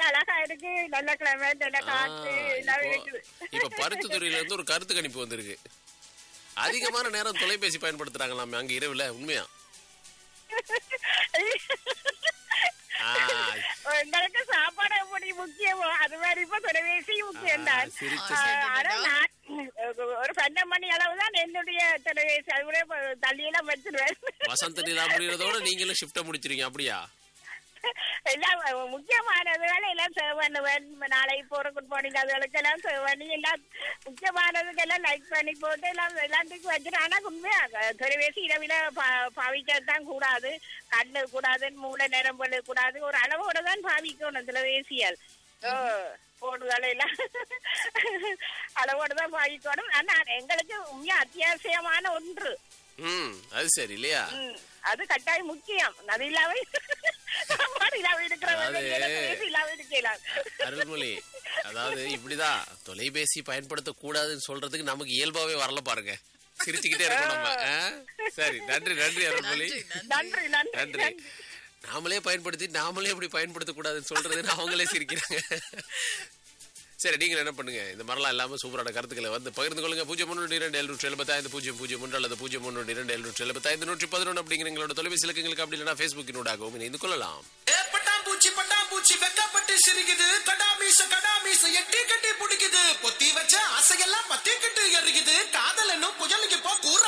அழகா இருக்கு நல்ல கிளைமேட் நல்ல காற்று எல்லாம் இருக்குது இப்ப பருத்து துறையில இருந்து ஒரு கருத்து கணிப்பு வந்திருக்கு அதிகமான நேரம் தொலைபேசி பயன்படுத்துறாங்களாமே அங்க இரவுல உண்மையா ஆ, உங்களுக்கு சாப்பாடு எப்படி முக்கியமோ அது மாதிரி இப்ப தொலைபேசி முக்கியம் தான் ஆ, சிரிச்சு ஆனா நான் ஒரு பன்னெண்டு மணி அளவு தான் என்னுடைய தொலைபேசி அது கூட இப்ப தள்ளியெல்லாம் வச்சிருவேன் வசந்த நிலா முடியறதோட நீங்களும் ஷிஃப்ட முடிச்சிருங்க அப்படியா எல்லாம் முக்கியமானதுனால எல்லாம் சேவ் பண்ணுவேன் நாளை போற குட் மார்னிங் அதுகளுக்கு எல்லாம் சேவ் பண்ணி எல்லாம் முக்கியமானதுக்கெல்லாம் லைக் பண்ணி போட்டு எல்லாம் எல்லாத்துக்கும் வச்சிருக்கேன் ஆனா உண்மையா தொலைபேசி இரவில பா- பாவிக்கத்தான் கூடாது கண்ணு கூடாது மூளை நிரம்பல் கூடாது ஒரு அளவோட தான் பாவிக்கணும் தொலைபேசியால் ஓ போடுதல் எல்லாம் அளவோட தான் பாவிக்கணும் ஆனா எங்களுக்கு உண்மையா அத்தியாவசியமான ஒன்று ம் அது சரி இல்லையா ம், அது கட்டாயம் முக்கியம் அது இல்லாம சாப்பாடு இல்லாம இருக்கிறவங்க அதாவது- தொலைபேசி இல்லாம இருக்கலாம் அருள்மொழி அதாவது இப்படிதான் தொலைபேசி பயன்படுத்த கூடாதுன்னு சொல்றதுக்கு நமக்கு இயல்பாவே வரல பாருங்க சிரிச்சுக்கிட்டே இருக்கோம் நம்ம ஆ? சரி நன்றி நன்றி அருள்மொழி நன்றி நன்றி நன்றி நன்றி நாமளே பயன்படுத்தி நாமளே எப்படி பயன்படுத்த கூடாதுன்னு சொல்றதுன்னு அவங்களே சிரிக்கிறாங்க சரி நீங்கள் என்ன பண்ணுங்க இந்த மாதிரிலாம் இல்லாம சூப்பரான கருத்துக்களை வந்து பகிர்ந்து கொள்ளுங்க பூஜ்ஜியம் முன்னூற்றி இரண்டு எழுநூற்றி எழுபத்தைந்து பூஜ்ஜியம் பூஜ்ஜியம் ஒன்று அல்லது பூஜ்ஜியம் முன்னூற்றி இரண்டு எழுநூற்றி எழுபத்தைந்து நூற்றி பதினொன்று அப்படிங்கிற எங்களோட தொலைபேசி இலக்கங்களுக்கு அப்படி இல்லைனா ஃபேஸ்புக்கினூடாகவும் இணைந்து கொள்ளலாம் ஏ பட்டாம்பூச்சி பட்டாம்பூச்சி வெக்கப்பட்டு சிரிக்குது கடாமீச கடாமீச எட்டி கட்டி பிடிக்குது பொத்தி வச்ச ஆசையெல்லாம் பத்தி கிட்டு எறிக்குது காதல் என்னும் புயலுக்கு போ கூற